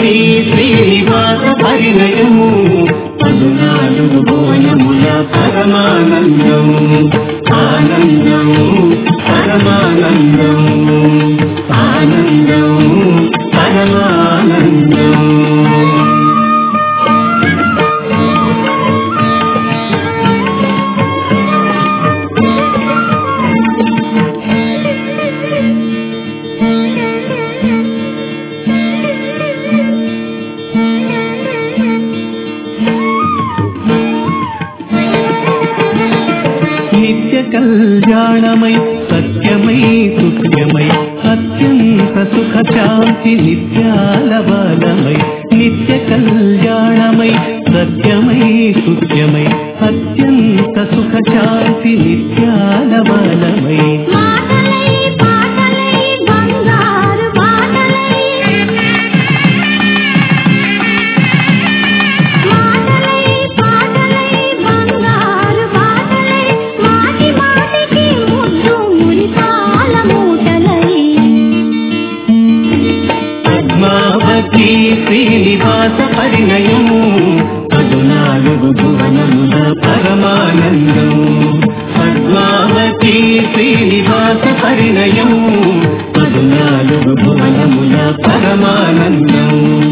పద్మావతి శ్రీనివాస పరిణయము పదునాలుగు భువనముల పరమానందం ఆనందం పరమానందం ఆనందం పరమానందం నిత్య కళ్యాణమై సత్యమై సుఖ్యమై అత్యంత సుఖ శాంతి నిత్యాల బలమై నిత్య కళ్యాణమై సత్యమై సుఖ్యమై అత్యంత సుఖ శాంతి నిత్యాల బలమై మాటలై పాటలై బంగారు బాటలై మాటలై పాటలై బంగారు బాటలై మాటి మాటికి ముద్దు మురిపాల మూటలై పద్మావతి శ్రీనివాస పరిణయము పదునాలుగు భువనముల పరమానందం పద్మావతి శ్రీనివాస పరిణయము పదునాలుగు భువనముల పరమానందం